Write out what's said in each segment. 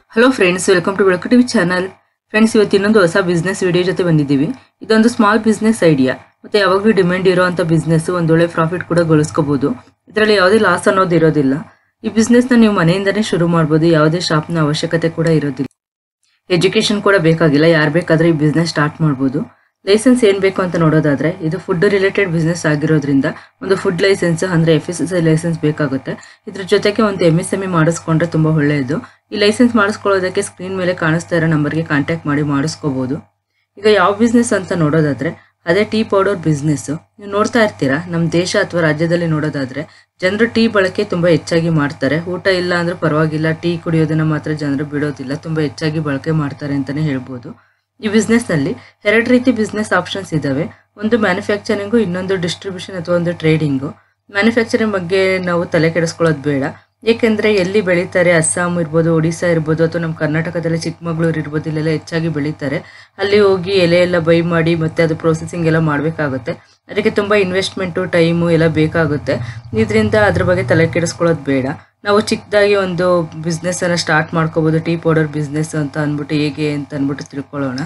hello friends welcome to Belaku TV channel friends ಇವತ್ತು ಇನ್ನೊಂದು ಹೊಸ ಬಿಸ್ನೆಸ್ ವಿಡಿಯೋ ಜೊತೆ ಬಂದಿದ್ದೀವಿ ಇದೊಂದು ಸ್ಮಾಲ್ ಬಿಸ್ನೆಸ್ ಐಡಿಯಾ ಮತ್ತೆ ಯಾವಾಗಲೂ ಡಿಮ್ಯಾಂಡ್ ಇರೋಂಥ ಬಿಸ್ನೆಸ್ ಒಂದೊಳ್ಳೆ ಪ್ರಾಫಿಟ್ ಕೂಡ ಗಳಿಸ್ಕೋಬಹುದು ಇದರಲ್ಲಿ ಯಾವುದೇ ಲಾಸ್ ಅನ್ನೋದು ಇರೋದಿಲ್ಲ ಈ ಬಿಸ್ನೆಸ್ನ ನೀವು ಮನೆಯಿಂದನೇ ಶುರು ಮಾಡ್ಬೋದು ಯಾವುದೇ ಶಾಪ್ನ ಅವಶ್ಯಕತೆ ಕೂಡ ಇರೋದಿಲ್ಲ ಎಜುಕೇಶನ್ ಕೂಡ ಬೇಕಾಗಿಲ್ಲ ಯಾರು ಬೇಕಾದ್ರೆ ಈ ಬಿಸ್ನೆಸ್ ಸ್ಟಾರ್ಟ್ ಮಾಡ್ಬೋದು ಲೈಸೆನ್ಸ್ ಏನು ಬೇಕು ಅಂತ ನೋಡೋದಾದ್ರೆ ಇದು ಫುಡ್ ರಿಲೇಟೆಡ್ ಬಿಸ್ನೆಸ್ ಆಗಿರೋದ್ರಿಂದ ಒಂದು ಫುಡ್ ಲೈಸೆನ್ಸ್ ಅಂದ್ರೆ F S S I licence ಬೇಕಾಗುತ್ತೆ ಇದ್ರ ಜೊತೆಗೆ ಒಂದು ಎಮ್ ಎಸ್ ಎಮ್ ಇ ಮಾಡಿಸ್ಕೊಂಡ್ರೆ ತುಂಬಾ ಒಳ್ಳೆಯದು ಈ ಲೈಸೆನ್ಸ್ ಮಾಡಿಸ್ಕೊಳ್ಳೋದಕ್ಕೆ ಸ್ಕ್ರೀನ್ ಮೇಲೆ ಕಾಣಿಸ್ತಾ ಇರೋ ನಂಬರ್ಗೆ ಕಾಂಟ್ಯಾಕ್ಟ್ ಮಾಡಿ ಮಾಡಿಸ್ಕೋಬಹುದು ಈಗ ಯಾವ ಬಿಸ್ನೆಸ್ ಅಂತ ನೋಡೋದಾದ್ರೆ ಅದೇ ಟೀ ಪೌಡರ್ ಬಿಸ್ನೆಸ್ ನೀವು ನೋಡ್ತಾ ಇರ್ತೀರಾ ನಮ್ಮ ದೇಶ ಅಥವಾ ರಾಜ್ಯದಲ್ಲಿ ನೋಡೋದಾದ್ರೆ ಜನರು ಟೀ ಬಳಕೆ ತುಂಬಾ ಹೆಚ್ಚಾಗಿ ಮಾಡ್ತಾರೆ ಊಟ ಇಲ್ಲ ಅಂದ್ರೆ ಪರವಾಗಿಲ್ಲ ಟೀ ಕುಡಿಯೋದನ್ನ ಮಾತ್ರ ಜನರು ಬಿಡೋದಿಲ್ಲ ತುಂಬಾ ಹೆಚ್ಚಾಗಿ ಬಳಕೆ ಮಾಡ್ತಾರೆ ಅಂತಾನೆ ಹೇಳ್ಬೋದು ಈ ಬಿಸ್ನೆಸ್ ನಲ್ಲಿ ಎರಡು ರೀತಿ ಬಿಸ್ನೆಸ್ ಆಪ್ಷನ್ಸ್ ಇದಾವೆ ಒಂದು ಮ್ಯಾನುಫ್ಯಾಕ್ಚರಿಂಗು ಇನ್ನೊಂದು ಡಿಸ್ಟ್ರಿಬ್ಯೂಷನ್ ಅಥವಾ ಒಂದು ಟ್ರೇಡಿಂಗು ಮ್ಯಾನುಫ್ಯಾಕ್ಚರಿಂಗ್ ಬಗ್ಗೆ ನಾವು ತಲೆ ಕೆಡಿಸ್ಕೊಳ್ಳೋದು ಬೇಡ ಏಕೆಂದ್ರೆ ಎಲ್ಲಿ ಬೆಳೀತಾರೆ ಅಸ್ಸಾಂ ಇರ್ಬೋದು ಒಡಿಶಾ ಇರ್ಬೋದು ಅಥವಾ ನಮ್ಮ ಕರ್ನಾಟಕದಲ್ಲಿ ಚಿಕ್ಕಮಗಳೂರು ಇರ್ಬೋದು ಇಲ್ಲೆಲ್ಲ ಹೆಚ್ಚಾಗಿ ಬೆಳೀತಾರೆ ಅಲ್ಲಿ ಹೋಗಿ ಎಲೆ ಎಲ್ಲ ಬೈ ಮಾಡಿ ಮತ್ತೆ ಅದು ಪ್ರೊಸೆಸಿಂಗ್ ಎಲ್ಲ ಮಾಡಬೇಕಾಗುತ್ತೆ ಅದಕ್ಕೆ ತುಂಬಾ ಇನ್ವೆಸ್ಟ್ಮೆಂಟು ಟೈಮು ಎಲ್ಲ ಬೇಕಾಗುತ್ತೆ ಇದರಿಂದ ಅದ್ರ ಬಗ್ಗೆ ತಲೆ ಕೆಡಿಸ್ಕೊಳ್ಳೋದು ಬೇಡ ನಾವು ಚಿಕ್ಕದಾಗಿ ಒಂದು ಬಿಸ್ನೆಸ್ ಅನ್ನ ಸ್ಟಾರ್ಟ್ ಮಾಡ್ಕೋಬಹುದು ಟೀ ಪೌಡರ್ ಬಿಸ್ನೆಸ್ ಅಂತ ಅಂದ್ಬಿಟ್ಟು ಹೇಗೆ ಅಂತ ಅಂದ್ಬಿಟ್ಟು ತಿಳ್ಕೊಳ್ಳೋಣ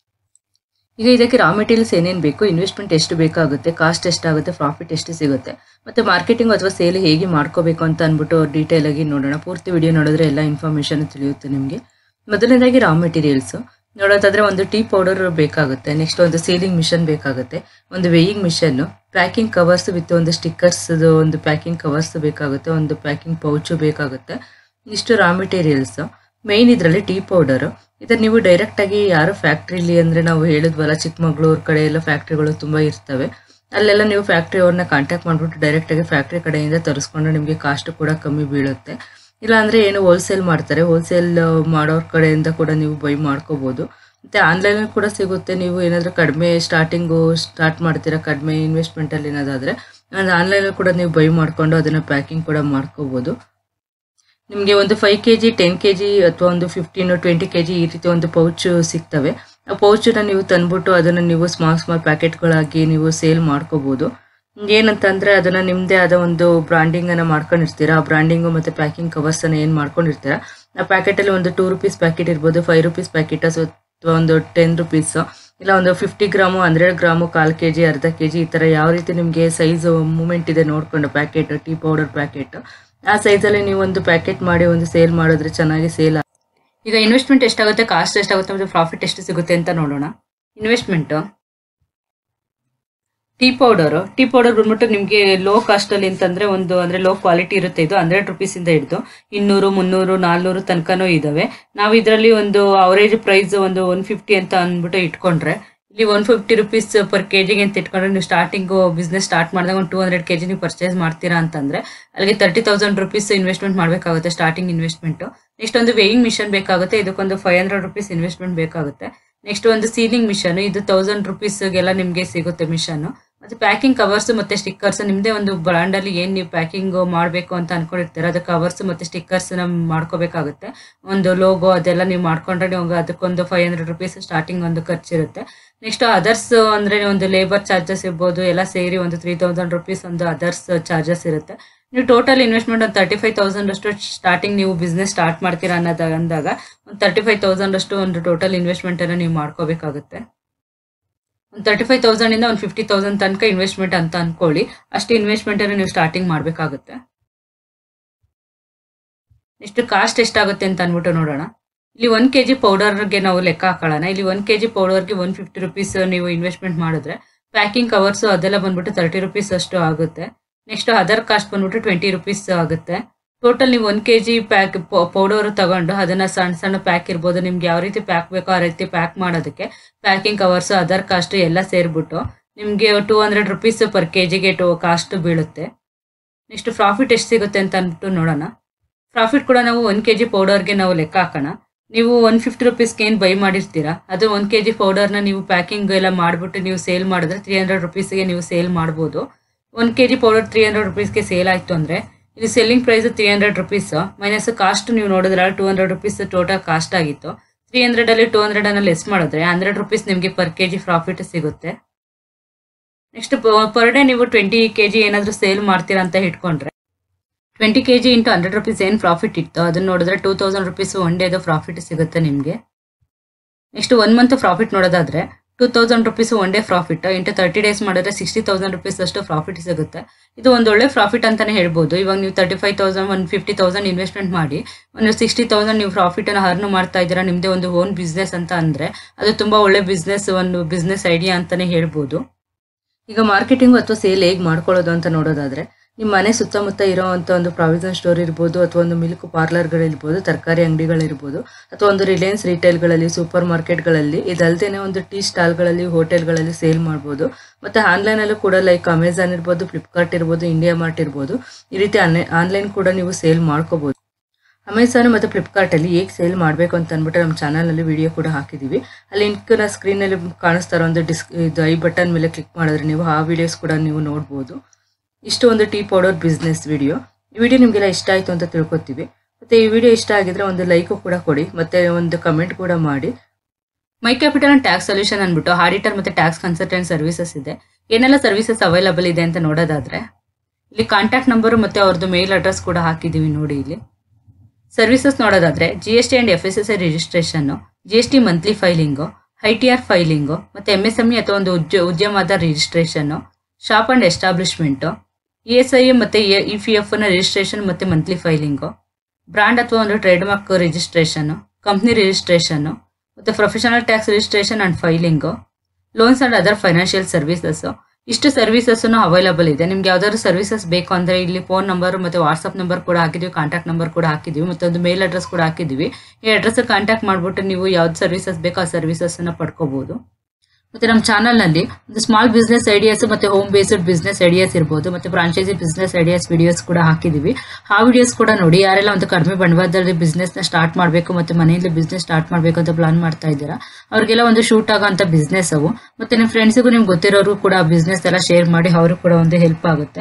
ಈಗ ಇದಕ್ಕೆ ರಾ ಮೆಟೀರಿಯಲ್ಸ್ ಏನೇನು ಬೇಕು ಇನ್ವೆಸ್ಟ್ಮೆಂಟ್ ಎಷ್ಟು ಬೇಕಾಗುತ್ತೆ ಕಾಸ್ಟ್ ಎಷ್ಟಾಗುತ್ತೆ ಪ್ರಾಫಿಟ್ ಎಷ್ಟು ಸಿಗುತ್ತೆ ಮತ್ತೆ ಮಾರ್ಕೆಟಿಂಗ್ ಅಥವಾ ಸೇಲ್ ಹೇಗೆ ಮಾಡ್ಕೋಬೇಕು ಅಂತ ಅಂದ್ಬಿಟ್ಟು ಡೀಟೇಲ್ ಆಗಿ ನೋಡೋಣ ಪೂರ್ತಿ ವಿಡಿಯೋ ನೋಡಿದ್ರೆ ಎಲ್ಲ ಇನ್ಫಾರ್ಮೇಶನ್ ತಿಳಿಯುತ್ತೆ ನಿಮಗೆ ಮೊದಲನೇದಾಗಿ ರಾ ಮೆಟೀರಿಯಲ್ಸ್ ನೋಡೋದಾದ್ರೆ ಒಂದು ಟೀ ಪೌಡರ್ ಬೇಕಾಗುತ್ತೆ ನೆಕ್ಸ್ಟ್ ಒಂದು ಸೀಲಿಂಗ್ ಮಿಷನ್ ಬೇಕಾಗುತ್ತೆ ಒಂದು weighing machine packing covers with ಒಂದು ಸ್ಟಿಕ್ಕರ್ಸ್ ಒಂದು ಪ್ಯಾಕಿಂಗ್ ಕವರ್ಸ್ ಬೇಕಾಗುತ್ತೆ ಒಂದು ಪ್ಯಾಕಿಂಗ್ ಪೌಚು ಬೇಕಾಗುತ್ತೆ ಇಷ್ಟು ರಾ ಮೆಟೀರಿಯಲ್ಸ್ ಮೇನ್ ಇದರಲ್ಲಿ ಟೀ ಪೌಡರ್ ಇದನ್ನ ನೀವು ಡೈರೆಕ್ಟ್ ಆಗಿ ಯಾರು ಫ್ಯಾಕ್ಟ್ರಿಲಿ ಅಂದ್ರೆ ನಾವು ಹೇಳಿದ್ವಲ್ಲ ಚಿಕ್ಕಮಗಳೂರು ಕಡೆ ಎಲ್ಲ ಫ್ಯಾಕ್ಟ್ರಿಗಳು ತುಂಬಾ ಇರ್ತವೆ ಅಲ್ಲೆಲ್ಲ ನೀವು ಫ್ಯಾಕ್ಟ್ರಿ ಅವ್ರನ್ನ ಕಾಂಟ್ಯಾಕ್ಟ್ ಮಾಡ್ಬಿಟ್ಟು ಡೈರೆಕ್ಟ್ ಆಗಿ ಫ್ಯಾಕ್ಟ್ರಿ ಕಡೆಯಿಂದ ತರಿಸ್ಕೊಂಡ್ರೆ ನಿಮಗೆ ಕಾಸ್ಟ್ ಕೂಡ ಕಮ್ಮಿ ಬೀಳುತ್ತೆ ಇಲ್ಲ ಅಂದ್ರೆ ಏನು ಹೋಲ್ಸೇಲ್ ಮಾಡ್ತಾರೆ ಹೋಲ್ಸೇಲ್ ಮಾಡೋರ್ ಕಡೆಯಿಂದ ಕೂಡ ನೀವು ಬೈ ಮಾಡ್ಕೋಬಹುದು ಮತ್ತೆ ಆನ್ಲೈನ್ ಕೂಡ ಸಿಗುತ್ತೆ ನೀವು ಏನಾದ್ರೂ ಕಡಿಮೆ ಸ್ಟಾರ್ಟಿಂಗು ಸ್ಟಾರ್ಟ್ ಮಾಡ್ತೀರಾ ಕಡಿಮೆ ಇನ್ವೆಸ್ಟ್ಮೆಂಟ್ ಅಲ್ಲಿ ಏನಾದಾದ್ರೆ ಆನ್ಲೈನ್ ಕೂಡ ನೀವು ಬೈ ಮಾಡ್ಕೊಂಡು ಅದನ್ನ ಪ್ಯಾಕಿಂಗ್ ಕೂಡ ಮಾಡ್ಕೋಬಹುದು ನಿಮಗೆ ಒಂದು five K G ten K G ಅಥವಾ ಒಂದು ಫಿಫ್ಟೀನ್ ಟ್ವೆಂಟಿ ಕೆ ಜಿ ಈ ರೀತಿ ಒಂದು ಪೌಚ್ ಸಿಗ್ತವೆ ಆ ಪೌಚನ್ನ ನೀವು ತಂದ್ಬಿಟ್ಟು ಅದನ್ನು ನೀವು ಸ್ಮಾಲ್ ಸ್ಮಾಲ್ ಪ್ಯಾಕೆಟ್ಗಳಾಗಿ ನೀವು ಸೇಲ್ ಮಾಡ್ಕೋಬಹುದು ಏನಂತಂದ್ರೆ ಅದನ್ನ ನಿಮ್ದೇ ಆದ ಒಂದು ಬ್ರಾಂಡಿಂಗ್ ಅನ್ನ ಮಾಡ್ಕೊಂಡಿರ್ತೀರಾ ಆ ಬ್ರಾಂಡಿಂಗು ಮತ್ತೆ ಪ್ಯಾಕಿಂಗ್ ಕವರ್ಸ್ ಅನ್ನ ಏನ್ ಮಾಡ್ಕೊಂಡಿರ್ತೀರಾ ಆ ಪ್ಯಾಕೆಟ್ ಅಲ್ಲಿ ಒಂದು ಟೂ ರುಪೀಸ್ ಪ್ಯಾಕೆಟ್ ಇರ್ಬೋದು ಫೈವ್ ರುಪೀಸ್ ಪ್ಯಾಕೆಟ್ ಅಥವಾ ಒಂದು ಟೆನ್ ರುಪೀಸ್ ಇಲ್ಲ ಒಂದು ಫಿಫ್ಟಿ ಗ್ರಾಮು ಹಂಡ್ರೆಡ್ ಗ್ರಾಮು ಕಾಲ್ ಕೆ ಜಿ ಅರ್ಧ ಕೆ ಜಿ ಈ ತರ ಯಾವ ರೀತಿ ನಿಮಗೆ ಸೈಜ್ ಮೂಮೆಂಟ್ ಇದೆ ನೋಡ್ಕೊಂಡು ಪ್ಯಾಕೆಟ್ ಟೀ ಪೌಡರ್ ಪ್ಯಾಕೆಟ್ ಆ ಸೈಜಲ್ಲಿ ನೀವು ಒಂದು ಪ್ಯಾಕೆಟ್ ಮಾಡಿ ಒಂದು ಸೇಲ್ ಮಾಡಿದ್ರೆ ಚೆನ್ನಾಗಿ ಸೇಲ್ ಈಗ ಇನ್ವೆಸ್ಟ್ಮೆಂಟ್ ಎಷ್ಟಾಗುತ್ತೆ ಕಾಸ್ಟ್ ಎಷ್ಟಾಗುತ್ತೆ ಮತ್ತೆ ಪ್ರಾಫಿಟ್ ಎಷ್ಟು ಸಿಗುತ್ತೆ ಅಂತ ನೋಡೋಣ investment tea powder tea powder ಬಂದ್ಬಿಟ್ಟು ನಿಮಗೆ ಲೋ ಕಾಸ್ಟ್ ಅಲ್ಲಿ ಅಂತಂದ್ರೆ ಒಂದು ಅಂದ್ರೆ ಲೋ ಕ್ವಾಲಿಟಿ ಇರುತ್ತೆ ಇದು ಹಂಡ್ರೆಡ್ ರುಪೀಸ್ ಇಂದ ಹಿಡಿದು ಇನ್ನೂರು ಮುನ್ನೂರು ನಾಲ್ನೂರು ತನಕನೂ ಇದಾವೆ ನಾವು ಇದರಲ್ಲಿ ಒಂದು ಅವರೇಜ್ ಪ್ರೈಸ್ ಒಂದು ಒನ್ ಫಿಫ್ಟಿ ಅಂತ ಅಂದ್ಬಿಟ್ಟು ಇಟ್ಕೊಂಡ್ರೆ ಇಲ್ಲಿ ಒನ್ ಫಿಫ್ಟಿ ರುಪೀಸ್ ಪರ್ ಕೆಜಿಗೆ ಅಂತ ಇಟ್ಕೊಂಡ್ರೆ ನೀವು ಸ್ಟಾರ್ಟಿಂಗ್ ಬಿಸ್ನೆಸ್ ಸ್ಟಾರ್ಟ್ ಮಾಡಿದಾಗ ಒಂದು ಟೂ ಹಂಡ್ರೆಡ್ ಕೆಜಿ ನೀವು ಪರ್ಚೇಸ್ ಮಾಡ್ತೀರಾ ಅಂತಂದ್ರೆ ಅಲ್ಲಿಗೆ ತರ್ಟಿ ತೌಸಂಡ್ ರುಪೀಸ್ ಇನ್ವೆಸ್ಟ್ಮೆಂಟ್ ಮಾಡಬೇಕಾಗುತ್ತೆ ಸ್ಟಾರ್ಟಿಂಗ್ ಇನ್ವೆಸ್ಟ್ಮೆಂಟ್ ನೆಕ್ಸ್ಟ್ ಒಂದು ವೇಯಿಂಗ್ ಮಿಷನ್ ಬೇಕಾಗುತ್ತೆ ಇದಕ್ಕೊಂದು ಫೈವ್ ಹಂಡ್ರೆಡ್ ರುಪೀಸ್ ಇನ್ವೆಸ್ಟ್ಮೆಂಟ್ ಬೇಕಾಗುತ್ತೆ ನೆಕ್ಸ್ಟ್ ಒಂದು ಸೀಲಿಂಗ್ ಮಿಷನ್ ಇದು ತೌಸಂಡ್ ರುಪೀಸ್ಗೆಲ್ಲ ನಿಮಗೆ ಸಿಗುತ್ತೆ ಮಿಷನ್ ಮತ್ತೆ ಪ್ಯಾಕಿಂಗ್ ಕವರ್ಸ್ ಮತ್ತೆ ಸ್ಟಿಕ್ಕರ್ಸ್ ನಿಮ್ದೇ ಒಂದು ಬ್ರಾಂಡ್ ಅಲ್ಲಿ ಏನ್ ನೀವು ಪ್ಯಾಕಿಂಗ್ ಮಾಡಬೇಕು ಅಂತ ಅನ್ಕೊಂಡಿರ್ತೀರ ಅದು ಕವರ್ಸ್ ಮತ್ತೆ ಸ್ಟಿಕ್ಕರ್ಸ್ ನ ಮಾಡ್ಕೋಬೇಕಾಗುತ್ತೆ ಒಂದು ಲೋಗೋ ಅದೆಲ್ಲ ನೀವು ಮಾಡ್ಕೊಂಡ್ರೆ ನೀವು ಅದಕ್ಕೊಂದು ಫೈವ್ ಹಂಡ್ರೆಡ್ ರುಪೀಸ್ ಸ್ಟಾರ್ಟಿಂಗ್ ಒಂದು ಖರ್ಚಿರುತ್ತೆ ನೆಕ್ಸ್ಟ್ ಅದರ್ಸ್ ಅಂದ್ರೆ ಒಂದು ಲೇಬರ್ ಚಾರ್ಜಸ್ ಇರ್ಬೋದು ಎಲ್ಲ ಸೇರಿ ಒಂದು ತ್ರೀ ತೌಸಂಡ್ ರುಪೀಸ್ ಒಂದು ಅದರ್ಸ್ ಚಾರ್ಜಸ್ ಇರುತ್ತೆ ನೀವು ಟೋಟಲ್ ಇನ್ವೆಸ್ಟ್ಮೆಂಟ್ ಒಂದು ತರ್ಟಿ ಫೈವ್ ತೌಸಂಡ್ ಅಷ್ಟು ಸ್ಟಾರ್ಟಿಂಗ್ ನೀವು ಬಿಸ್ನೆಸ್ ಸ್ಟಾರ್ಟ್ ಮಾಡ್ತೀರಾ ಅನ್ನೋದಾಗ ಅಂದಾಗ ಒಂದು ತರ್ಟಿ ಫೈವ್ ತೌಸಂಡ್ ಅಷ್ಟು ಒಂದು ಟೋಟಲ್ ಇನ್ವೆಸ್ಟ್ಮೆಂಟ್ ಅನ್ನು ನೀವು ಮಾಡ್ಕೋಬೇಕಾಗುತ್ತೆ ಒಂದು ತರ್ಟಿ ಫೈವ್ ತೌಸಂಡ್ ಇಂದ ಒಂದು ಫಿಫ್ಟಿ ತೌಸಂಡ್ ತನಕ ಇನ್ವೆಸ್ಟ್ಮೆಂಟ್ ಅಂತ ಅನ್ಕೊಳ್ಳಿ ಅಷ್ಟು ಇನ್ವೆಸ್ಟ್ಮೆಂಟ್ ಅನ್ನು ನೀವು ಸ್ಟಾರ್ಟಿಂಗ್ ಮಾಡಬೇಕಾಗುತ್ತೆ ನೆಕ್ಸ್ಟ್ ಕಾಸ್ಟ್ ಎಷ್ಟಾಗುತ್ತೆ ಅಂತ ಅನ್ಬಿಟ್ಟು ನೋಡೋಣ ಇಲ್ಲಿ ಒನ್ ಕೆ ಜಿ ಪೌಡರ್ಗೆ ನಾವು ಲೆಕ್ಕ ಹಾಕೊಳ್ಳೋಣ ಇಲ್ಲಿ ಒನ್ ಕೆ ಜಿ ಪೌಡರ್ಗೆ ಒನ್ ಫಿಫ್ಟಿ ರುಪೀಸ್ ನೀವು ಇನ್ವೆಸ್ಟ್ಮೆಂಟ್ ಮಾಡಿದ್ರೆ ಪ್ಯಾಕಿಂಗ್ ಕವರ್ಸ್ ಅದೆಲ್ಲ ಬಂದ್ಬಿಟ್ಟು ತರ್ಟಿ ರುಪೀಸ್ ಅಷ್ಟು ಆಗುತ್ತೆ ನೆಕ್ಸ್ಟ್ ಅದರ್ ಕಾಸ್ಟ್ ಬಂದ್ಬಿಟ್ಟು ಟ್ವೆಂಟಿ ರುಪೀಸ್ ಆಗುತ್ತೆ ಟೋಟಲ್ ನೀವು one K G pack powder ತಗೊಂಡು ಅದನ್ನ ಸಣ್ಣ ಸಣ್ಣ ಪ್ಯಾಕ್ ಇರ್ಬೋದು ನಿಮ್ಗೆ ಯಾವ ರೀತಿ ಪ್ಯಾಕ್ ಬೇಕೋ ಆ ರೀತಿ ಪ್ಯಾಕ್ ಮಾಡೋದಕ್ಕೆ ಪ್ಯಾಕಿಂಗ್ ಕವರ್ಸ್ ಅದರ್ ಕಾಸ್ಟ್ ಎಲ್ಲ ಸೇರ್ಬಿಟ್ಟು ನಿಮಗೆ two hundred rupees per K ಜಿಗೆ ಟು ಕಾಸ್ಟ್ ಬೀಳುತ್ತೆ ನೆಕ್ಸ್ಟ್ ಪ್ರಾಫಿಟ್ ಎಷ್ಟು ಸಿಗುತ್ತೆ ಅಂತ ಅಂದ್ಬಿಟ್ಟು ನೋಡೋಣ ಪ್ರಾಫಿಟ್ ಕೂಡ ನಾವು ಒನ್ ಕೆ ಜಿ ಪೌಡರ್ಗೆ ನಾವು ಲೆಕ್ಕ ಹಾಕೋಣ ನೀವು ಒನ್ ಫಿಫ್ಟಿ ರುಪೀಸ್ಗೆ ಏನು ಬೈ ಮಾಡಿರ್ತೀರಾ ಅದು ಒನ್ ಕೆ ಜಿ ಪೌಡರ್ನ ನೀವು ಪ್ಯಾಕಿಂಗ್ ಎಲ್ಲ ಮಾಡಿಬಿಟ್ಟು ನೀವು ಸೇಲ್ ಮಾಡಿದ್ರೆ ತ್ರೀ ಹಂಡ್ರೆಡ್ ರುಪೀಸ್ಗೆ ನೀವು ಸೇಲ್ ಮಾಡ್ಬೋದು one K G powder three hundred ರುಪೀಸ್ಗೆ ಸೇಲ್ ಆಯಿತು ಅಂದರೆ ಇಲ್ಲಿ selling price three hundred rupees minus cost ನೀವು ನೋಡಿದ್ರೆ two hundred rupees total cost ಆಗಿತ್ತು ತ್ರೀ ಹಂಡ್ರೆಡ್ ಅಲ್ಲಿ ಟೂ ಹಂಡ್ರೆಡ್ ಅನ್ನ ಲೆಸ್ ಮಾಡಿದ್ರೆ ಹಂಡ್ರೆಡ್ ರುಪೀಸ್ ನಿಮಗೆ ಪರ್ ಕೆ ಜಿ ಪ್ರಾಫಿಟ್ ಸಿಗುತ್ತೆ ನೆಕ್ಸ್ಟ್ ಪರ್ ಡೇ ನೀವು ಟ್ವೆಂಟಿ ಕೆ ಜಿ ಏನಾದರೂ ಸೇಲ್ ಮಾಡ್ತೀರಾ ಅಂತ ಇಟ್ಕೊಂಡ್ರೆ twenty K G into hundred rupees ಏನು ಪ್ರಾಫಿಟ್ ಇತ್ತು ಅದನ್ನ ನೋಡಿದ್ರೆ ಟೂ ತೌಸಂಡ್ ರುಪೀಸ್ ಒನ್ ಡೇದು ಪ್ರಾಫಿಟ್ ಸಿಗುತ್ತೆ ನಿಮಗೆ ನೆಕ್ಸ್ಟ್ ಒನ್ ಮಂತ್ ಪ್ರಾಫಿಟ್ ನೋಡೋದಾದ್ರೆ two thousand rupees one day profit into thirty days ಮಾಡಿದ್ರೆ ಸಿಕ್ಸ್ಟಿ ತೌಸಂಡ್ ರುಪೀಸ್ ಅಷ್ಟು ಪ್ರಾಫಿಟ್ ಸಿಗುತ್ತೆ ಇದು ಒಂದು ಒಳ್ಳೆ ಪ್ರಾಫಿಟ್ ಅಂತಾನೆ ಹೇಳ್ಬೋದು ಇವಾಗ ನೀವು thirty five thousand one fifty thousand investment ಮಾಡಿ ಒಂದು ಸಿಕ್ಸ್ಟಿ ತೌಸಂಡ್ ನೀವು ಪ್ರಾಫಿಟ್ ಅನ್ನು ಅರ್ನ್ ಮಾಡ್ತಾ ಇದ್ದೀರಾ ನಿಮ್ಮದೇ ಒಂದು ಓನ್ ಬಿಸ್ನೆಸ್ ಅಂತ ಅಂದ್ರೆ ಅದು ತುಂಬಾ ಒಳ್ಳೆ ಬಿಸ್ನೆಸ್ ಒಂದು ಬಿಸ್ನೆಸ್ ಐಡಿಯಾ ಅಂತಾನೆ ಹೇಳ್ಬೋದು ಈಗ ಮಾರ್ಕೆಟಿಂಗ್ ಅಥವಾ ಸೇಲ್ ಹೇಗೆ ಮಾಡ್ಕೊಳ್ಳೋದು ಅಂತ ನೋಡೋದಾದ್ರೆ ನಿಮ್ಮ ಮನೆ ಸುತ್ತಮುತ್ತ ಇರೋವಂಥ ಒಂದು ಪ್ರಾವಿಷನ್ ಸ್ಟೋರ್ ಇರ್ಬೋದು ಅಥವಾ ಒಂದು ಮಿಲ್ಕ್ ಪಾರ್ಲರ್ಗಳಿರ್ಬೋದು ತರಕಾರಿ ಅಂಗಡಿಗಳಿರ್ಬೋದು ಅಥವಾ ಒಂದು ರಿಲಯನ್ಸ್ ರಿಟೇಲ್ಗಳಲ್ಲಿ ಸೂಪರ್ ಮಾರ್ಕೆಟ್ಗಳಲ್ಲಿ ಇದಲ್ದೇನೆ ಒಂದು ಟೀ ಸ್ಟಾಲ್ಗಳಲ್ಲಿ ಹೋಟೆಲ್ಗಳಲ್ಲಿ ಸೇಲ್ ಮಾಡ್ಬೋದು ಮತ್ತೆ ಆನ್ಲೈನಲ್ಲೂ ಕೂಡ ಲೈಕ್ ಅಮೆಝಾನ್ ಇರ್ಬೋದು ಫ್ಲಿಪ್ಕಾರ್ಟ್ ಇರ್ಬೋದು ಇಂಡಿಯಾ ಮಾರ್ಟ್ ಇರ್ಬೋದು ಈ ರೀತಿ ಆನ್ಲೈನ್ ಕೂಡ ನೀವು ಸೇಲ್ ಮಾಡ್ಕೋಬಹುದು ಅಮೆಝಾನ್ ಮತ್ತು ಫ್ಲಿಪ್ಕಾರ್ಟಲ್ಲಿ ಹೇಗೆ ಸೇಲ್ ಮಾಡಬೇಕು ಅಂತ ಅಂದ್ಬಿಟ್ಟು ನಮ್ಮ ಚಾನಲ್ನಲ್ಲಿ ವಿಡಿಯೋ ಕೂಡ ಹಾಕಿದ್ದೀವಿ ಅಲ್ಲಿ ಲಿಂಕ್ನ ಸ್ಕ್ರೀನಲ್ಲಿ ಕಾಣಿಸ್ತಾ ಇರೋ ಒಂದು ಡಿಸ್ ಇದು ಐ ಬಟನ್ ಮೇಲೆ ಕ್ಲಿಕ್ ಮಾಡಿದ್ರೆ ನೀವು ಆ ವಿಡಿಯೋಸ್ ಕೂಡ ನೀವು ನೋಡ್ಬೋದು ಇಷ್ಟು ಒಂದು ಟೀ ಪೌಡರ್ ಬಿಸ್ನೆಸ್ ವಿಡಿಯೋ ಈ ವಿಡಿಯೋ ನಿಮಗೆಲ್ಲ ಇಷ್ಟ ಆಯಿತು ಅಂತ ತಿಳ್ಕೊತೀವಿ ಮತ್ತು ಈ ವಿಡಿಯೋ ಇಷ್ಟ ಆಗಿದ್ರೆ ಒಂದು ಲೈಕು ಕೂಡ ಕೊಡಿ ಮತ್ತು ಒಂದು ಕಮೆಂಟ್ ಕೂಡ ಮಾಡಿ My Capital and Tax Solution ಅಂದ್ಬಿಟ್ಟು ಆಡಿಟರ್ ಮತ್ತು ಟ್ಯಾಕ್ಸ್ ಕನ್ಸಲ್ಟೆಂಟ್ ಸರ್ವಿಸಸ್ ಇದೆ ಏನೆಲ್ಲ ಸರ್ವಿಸಸ್ ಅವೈಲಬಲ್ ಇದೆ ಅಂತ ನೋಡೋದಾದ್ರೆ ಇಲ್ಲಿ ಕಾಂಟ್ಯಾಕ್ಟ್ ನಂಬರು ಮತ್ತು ಅವ್ರದ್ದು ಮೇಲ್ ಅಡ್ರೆಸ್ ಕೂಡ ಹಾಕಿದ್ದೀವಿ ನೋಡಿ ಇಲ್ಲಿ ಸರ್ವಿಸಸ್ ನೋಡೋದಾದ್ರೆ G S T and F S S I registration G S T monthly filing I T R filing ಮತ್ತು ಎಮ್ ಎಸ್ ಎಮ್ ಇ ಅಥವಾ ಒಂದು ಉದ್ಯ ಉದ್ಯಮದ registration shop and establishment E S I ಮತ್ತು ಇ ಪಿ ಎಫ್ ನ registration ಮತ್ತು monthly filing brand ಅಥವಾ ಒಂದು trademark registration company registration ಮತ್ತು professional tax registration and filing loans and other financial services ಇಷ್ಟು ಸರ್ವಿಸಸ್ ಅವೈಲಬಲ್ ಇದೆ ನಿಮ್ಗೆ ಯಾವ್ದಾದ್ರು ಸರ್ವಿಸಸ್ ಬೇಕು ಅಂದ್ರೆ ಇಲ್ಲಿ ಫೋನ್ ನಂಬರ್ ಮತ್ತೆ ವಾಟ್ಸ್ಆಪ್ ನಂಬರ್ ಕೂಡ ಹಾಕಿದೀವಿ ಕಾಂಟ್ಯಾಕ್ಟ್ ನಂಬರ್ ಕೂಡ ಹಾಕಿದೀವಿ ಮತ್ತೆ ಒಂದು ಮೇಲ್ ಅಡ್ರೆಸ್ ಕೂಡ ಹಾಕಿದೀವಿ ಈ ಅಡ್ರೆಸ್ ಕಾಂಟ್ಯಾಕ್ಟ್ ಮಾಡ್ಬಿಟ್ಟು ನೀವು ಯಾವ್ದು ಸರ್ವಿಸಸ್ ಬೇಕೋ ಆ ಸರ್ವಿಸಸ್ ಅನ್ನ ಪಡ್ಕೋಬಹುದು ಮತ್ತೆ ನಮ್ಮ ಚಾನಲ್ ನಲ್ಲಿ ಒಂದು ಸ್ಮಾಲ್ ಬಿಸ್ನೆಸ್ ಐಡಿಯಾಸ್ ಮತ್ತೆ ಹೋಮ್ ಬೇಸ್ಡ್ ಬಿಸ್ನೆಸ್ ಐಡಿಯಾಸ್ ಇರ್ಬೋದು ಮತ್ತೆ ಫ್ರಾಂಚೈಸಿ ಬಿಸ್ನೆಸ್ ಐಡಿಯಾಸ್ ವಿಡಿಯೋಸ್ ಕೂಡ ಹಾಕಿದೀವಿ ಆ ವಿಡಿಯೋಸ್ ಕೂಡ ನೋಡಿ ಯಾರೆಲ್ಲ ಒಂದು ಕಡಿಮೆ ಬಂಡವಾಳದಲ್ಲಿ ಬಿಸ್ನೆಸ್ ನ ಸ್ಟಾರ್ಟ್ ಮಾಡಬೇಕು ಮತ್ತೆ ಮನೆಯಲ್ಲಿ ಬಿಸ್ನೆಸ್ ಸ್ಟಾರ್ಟ್ ಮಾಡಬೇಕು ಅಂತ ಪ್ಲಾನ್ ಮಾಡ್ತಾ ಇದ್ದೀರಾ ಅವ್ರಿಗೆಲ್ಲ ಒಂದು ಶೂಟ್ ಆಗೋಂಥ ಬಿಸ್ನೆಸ್ ಅವು ಮತ್ತೆ ನಿಮ್ಮ ಫ್ರೆಂಡ್ಸಿಗೂ ನಿಮ್ಗೆ ಗೊತ್ತಿರೋರು ಕೂಡ ಆ ಬಿಸ್ನೆಸ್ ಎಲ್ಲ ಶೇರ್ ಮಾಡಿ ಅವರು ಕೂಡ ಒಂದು ಹೆಲ್ಪ್ ಆಗುತ್ತೆ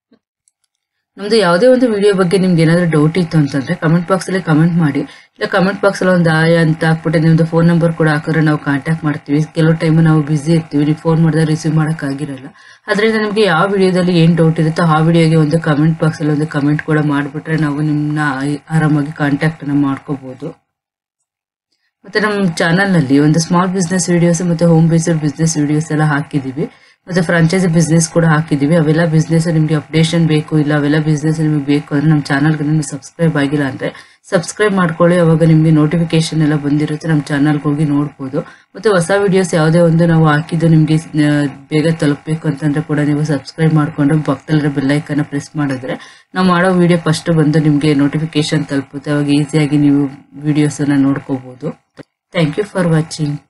ನಮ್ದು ಯಾವುದೇ ಒಂದು ವಿಡಿಯೋ ಬಗ್ಗೆ ನಿಮ್ಗೆ ಏನಾದರೂ ಡೌಟ್ ಇತ್ತು ಅಂತಂದ್ರೆ ಕಮೆಂಟ್ ಬಾಕ್ಸ್ ಅಲ್ಲಿ ಕಮೆಂಟ್ ಮಾಡಿ ಇಲ್ಲ ಕಮೆಂಟ್ ಬಾಕ್ಸ್ ಅಲ್ಲಿ ಒಂದು ಆಯ್ ಅಂತ ಹಾಕ್ಬಿಟ್ಟು ನಿಮ್ದು ಫೋನ್ ನಂಬರ್ ಕೂಡ ಹಾಕಿದ್ರೆ ನಾವು ಕಾಂಟ್ಯಾಕ್ಟ್ ಮಾಡ್ತೀವಿ ಕೆಲವು ಟೈಮ್ ನಾವು ಬಿಸಿ ಇರ್ತೀವಿ ನೀವು ಫೋನ್ ಮಾಡಿದ್ರೆ ರಿಸೀವ್ ಮಾಡೋಕ್ಕಾಗಿರಲ್ಲ ಅದರಿಂದ ನಿಮಗೆ ಯಾವ ವಿಡಿಯೋದಲ್ಲಿ ಏನು ಡೌಟ್ ಇರುತ್ತೋ ಆ ವಿಡಿಯೋಗೆ ಒಂದು ಕಮೆಂಟ್ ಬಾಕ್ಸ್ ಅಲ್ಲಿ ಒಂದು ಕಮೆಂಟ್ ಕೂಡ ಮಾಡಿಬಿಟ್ರೆ ನಾವು ನಿಮ್ಮನ್ನ ಆರಾಮಾಗಿ ಕಾಂಟ್ಯಾಕ್ಟ್ ಅನ್ನ ಮಾಡ್ಕೋಬಹುದು ಮತ್ತೆ ನಮ್ಮ ಚಾನಲ್ ನಲ್ಲಿ ಒಂದು ಸ್ಮಾಲ್ ಬಿಸ್ನೆಸ್ ವಿಡಿಯೋಸ್ ಮತ್ತೆ ಹೋಮ್ ಬೇಸ್ಡ್ ಬಿಸ್ನೆಸ್ ವಿಡಿಯೋಸ್ ಎಲ್ಲ ಹಾಕಿದೀವಿ ಮತ್ತೆ ಫ್ರಾಂಚೈಸಿ ಬಿಸ್ನೆಸ್ ಕೂಡ ಹಾಕಿದೀವಿ ಅವೆಲ್ಲ ಬಿಸ್ನೆಸ್ ನಿಮ್ಗೆ ಅಪ್ಡೇಷನ್ ಬೇಕು ಇಲ್ಲ ಅವೆಲ್ಲ ಬಿಸ್ನೆಸ್ ನಿಮಗೆ ಬೇಕು ಅಂದ್ರೆ ನಮ್ಮ ಚಾನಲ್ಗೆ ನಿಮ್ಗೆ ಸಬ್ಸ್ಕ್ರೈಬ್ ಆಗಿಲ್ಲ ಅಂದ್ರೆ ಸಬ್ಸ್ಕ್ರೈಬ್ ಮಾಡ್ಕೊಳ್ಳಿ ಅವಾಗ ನಿಮ್ಗೆ ನೋಟಿಫಿಕೇಶನ್ ಎಲ್ಲ ಬಂದಿರುತ್ತೆ ನಮ್ಮ ಚಾನಲ್ಗೆ ಹೋಗಿ ನೋಡ್ಬೋದು ಮತ್ತೆ ಹೊಸ ವಿಡಿಯೋಸ್ ಯಾವುದೇ ಒಂದು ನಾವು ಹಾಕಿದ್ದು ನಿಮ್ಗೆ ಆ, ಬೇಗ ತಲುಪಬೇಕು ಅಂತಂದ್ರೆ ಕೂಡ ನೀವು ಸಬ್ಸ್ಕ್ರೈಬ್ ಮಾಡ್ಕೊಂಡು ಪಕ್ಕದಲ್ಲಿರೋ ಬೆಲ್ಲೈಕನ್ನ ಪ್ರೆಸ್ ಮಾಡಿದ್ರೆ ನಾವು ಮಾಡೋ ವಿಡಿಯೋ ಫಸ್ಟ್ ಬಂದು ನಿಮ್ಗೆ ನೋಟಿಫಿಕೇಶನ್ ತಲುಪುತ್ತೆ ಅವಾಗ ಈಸಿಯಾಗಿ ನೀವು ವಿಡಿಯೋಸ್ ಅನ್ನ ನೋಡ್ಕೋಬಹುದು ಥ್ಯಾಂಕ್ ಯು ಫಾರ್ ವಾಚಿಂಗ್